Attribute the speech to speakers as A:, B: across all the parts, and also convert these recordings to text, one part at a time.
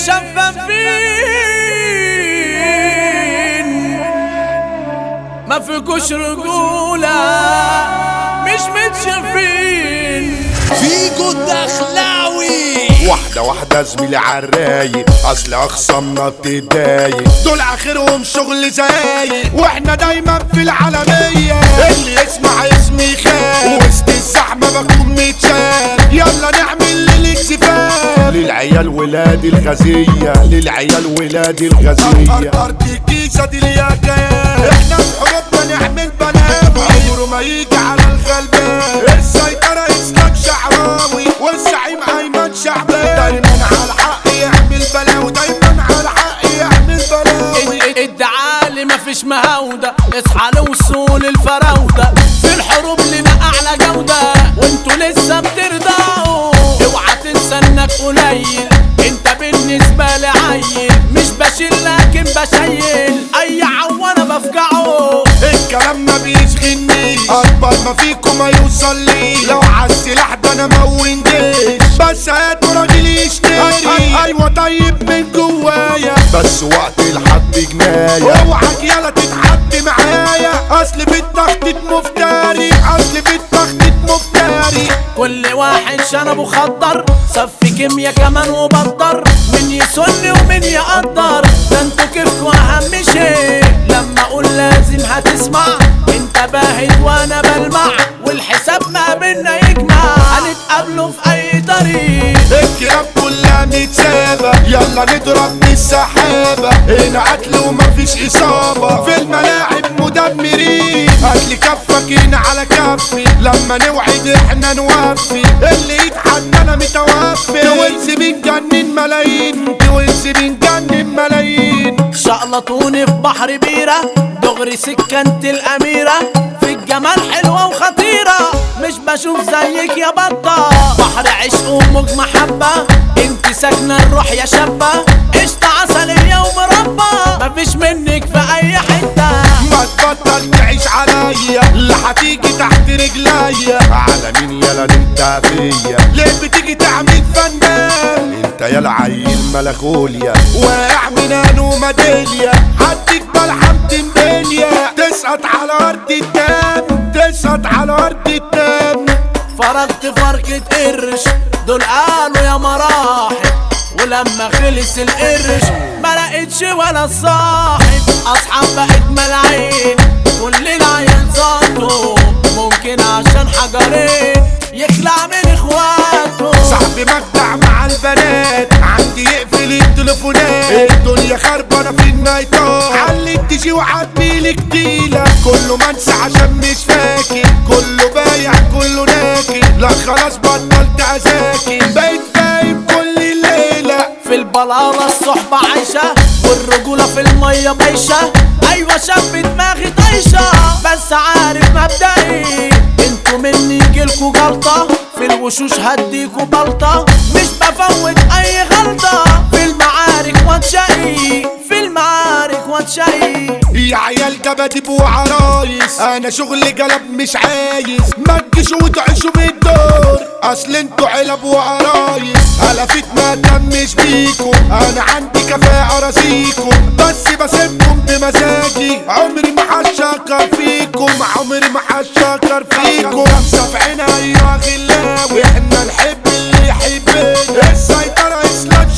A: شفافين ما فيكوش رجولة مش متشافين
B: فيجو الدخلاوي
C: واحدة واحدة زميلي عالرايق اصل اخصامنا بتضايق
B: دول اخرهم شغل زايق واحنا دايما في العالمية اللي يسمع اسمي خان وسط الزحمة بكون متشال يلا نعمل للاكسفال
C: للعيال ولادي الغزية للعيال ولادي الغزية
B: ارض الجيزة دي ليها كيان احنا في حروبنا نعمل بلاوي عمره ما يجي على الغلبان السيطرة اسلام شعراوي والزعيم ايمن شعبان دايما على الحق يعمل بلاوي دايما على الحق يعمل بلاوي
A: الدعالي مفيش مهاودة اصحى لوصول الفراودة في الحروب لنا اعلى جودة وانتوا لسه بترضعوا اوعى تنسى انك قليل انت بالنسبة لي عيل مش بشيل لكن بشيل اي عوانة بفجعه
B: الكلام ما بيشغلنيش اكبر ما فيكم ما يوصل لي لو عالسلاح ده انا مون جيش بس هاتوا راجل يشتري ايوه طيب من جوايا
C: بس وقت الحد جناية
B: اوعك يلا تتحدي معايا اصل في التخطيط مفتري اصل في التخطيط مفتري
A: كل واحد شنبه خضر صف كيميا كمان وبدر من يسن ومن يقدر ده انتوا كيفكوا اهم شيء لما اقول لازم هتسمع انت باهت وانا بلمع والحساب ما بينا يجمع هنتقابلوا في اي طريق
B: الكلاب كلها متسابة يلا نضرب من السحابة هنا قتل ومفيش إصابة في الملاعب مدمرين هاتلي كفك هنا على كفي لما نوعد احنا نوفي اللي يتحدى انا متوفي توينز بنجنن ملايين توينز بنجنن ملايين
A: شقلطوني في بحر بيرة دغري سكنت الأميرة في الجمال حلوة وخطيرة مش بشوف زيك يا بطة بحر عشق وموج محبة انت ساكنة الروح يا شابة قشطة عسلية ومربى مفيش منك في أي حتة
B: ما تبطل تعيش عليا اللي هتيجي تحت رجليا
C: على مين يلا انت فيا
B: ليه بتيجي تعمل فنان
C: انت يلا عيل ملكوليا
B: واقع من انو ميداليا هديك ملحم تمبليا تسقط على ارض الدم تسقط على ارض الدم
A: فرقت فرقة قرش دول قالوا يا مراحل ولما خلص القرش ما لقيتش ولا صاحب اصحاب بقت ملاعين كل العيال صاته ممكن عشان حجرين يخلع من اخواته
B: صاحبي مجدع مع البنات عندي يقفل التليفونات الدنيا خربانه في النايتات علي تجي وعدني لك تقيلة كله منسى عشان مش فاكر كله بايع كله ناكر لا خلاص بطلت اذاكر بقيت فاهم كل الليله
A: في البلالة الصحبة عايشة والرجولة في المية بايشة أيوة شاب دماغي طايشة بس عارف مبدئي انتوا مني يجيلكوا جلطة في الوشوش هديكوا بلطة مش بفوت أي غلطة في المعارك واتشقي في المعارك واتشقي
B: يا عيال كباتب وعرايس انا شغل جلب مش عايز ما تجيش وتعيشوا بالدور اصل انتوا علب وعرايس هلفت ما تمش بيكم انا عندي كفاءة راسيكم بس بسيبكم بمزاجي عمري ما هشكر فيكم عمري ما هشكر فيكم نفسه في عينها ايوه غلاوي احنا نحب اللي يحبنا السيطرة اسلام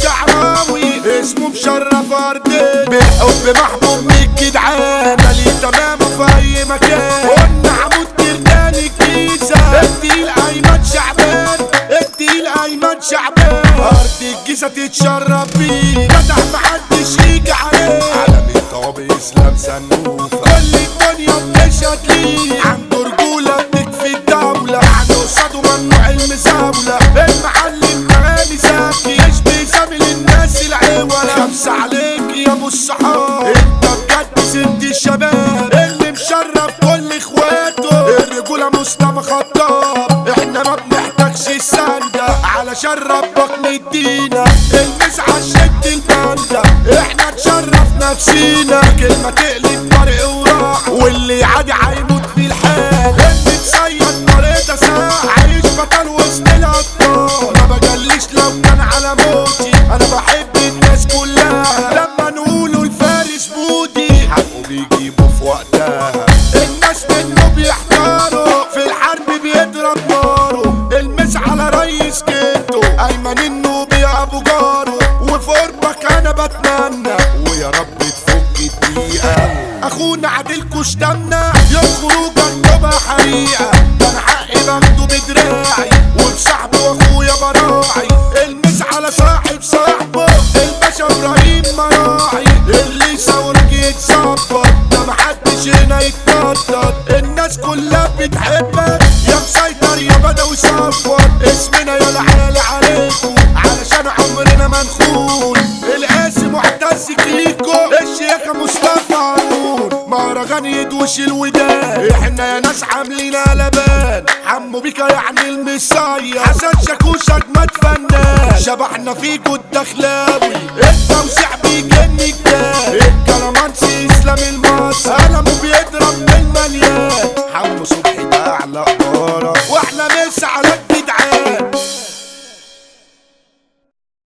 B: شعراوي اسمه مشرف ارضنا بالحب محبوب من الجدعان مالي تمامه في اي مكان قلنا عمود كردان الجيزة التقيل ايمن شعبان التقيل ايمن شعبان ارض الجيزة تتشرف بيه جدع محدش يجي عليه
C: عالم الطوابق اسلام سنوفة
B: كل الدنيا بتشهد ليه عنده رجولة بتكفي الدولة يعني قصاده ممنوع المزاولة المعلم مغاني زكي يشبه زميل الناس العوالة خمسة عليك يا ابو الصحاب انت بجد سند الشباب اللي مشرف كل اخواته الرجولة مصطفى خطاب احنا ما بنحتاجش السندة علشان ربك مدينا المسعى شد البندة احنا نشرف نفسينا كلمة تقلب طريق وراح واللي عادي هيموت في الحال اللي تصيد طريقة ساعة عايش بطل وسط الأبطال ما بجليش لو كان على موتي أنا بحب الناس كلها لما نقولوا الفارس بودي
C: حقه بيجيبه في وقتها
B: الناس منه بيحتاروا في الحرب بيضرب ناره المس على ريس كيتو ايمن انه ابو جاره وفي قربك انا بتمنى
C: ويا رب تفك الدقيقة
B: اخونا عادلكوا اشتمنا يوم خروجك تبقى حقيقة ده انا حقي باخده بدراعي وبصاحبي واخويا براعي المس على صاحب صاحبه الباشا ابراهيم مراعي اللي يصورك يتصبر ده محدش هنا يتنطط الناس كلها بتحبك يا مسيطر يا بدوي صفر اسمنا يا العالي عليكم علشان عمرنا ما نخون القاسي معتز كيكو الشيخة مصطفى هارون مهرجان يدوش الودان احنا يا ناس عاملين قلبان حمو بيكا يعني المصايا حسن شاكوش اجمد فنان شبحنا فيكو الدخلاوي التوسيع بيجن الجان الكلامانسي اسلام المصري قلمه بيضرب بالمليان